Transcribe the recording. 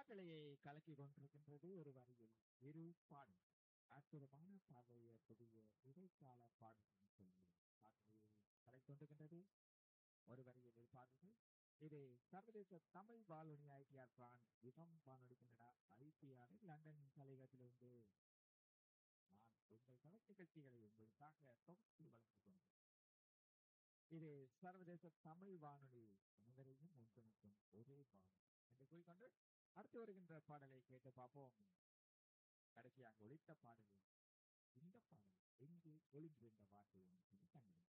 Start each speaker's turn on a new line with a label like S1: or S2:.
S1: காற்றலையை கலக்கி கொண்டிருக்கின்றது ஒரு வரியில் இரு பாடல் அற்புதமான பாடலைய புதிய இடைக்கால பாடல்கள் சொல்லி காற்றலையை கலக்கி கொண்டிருக்கின்றது ஒரு வரியில் இரு பாடல்கள் இது சர்வதேச தமிழ் வானொலி ஐடிஆர் பிரான் விதம் வானொலி கனடா ஐடிஆர் லண்டன் தலையகத்திலிருந்து நான் உங்கள் கலை நிகழ்ச்சிகளை உங்களுக்காக தொகுத்து வழங்கிக் கொண்டேன் இது சர்வதேச தமிழ் வானொலி அனைவரையும் ஒன்றிணைக்கும் ஒரே வானொலி என்று கூறிக்கொண்டு அடுத்து வருகின்ற பாடலை கேட்டு பார்ப்போம் கடைசியாக ஒழித்த பாடலில் இந்த பாடல் எங்கே ஒளிந்திருந்த வார்த்தை என்று சொல்லி கண்டேன்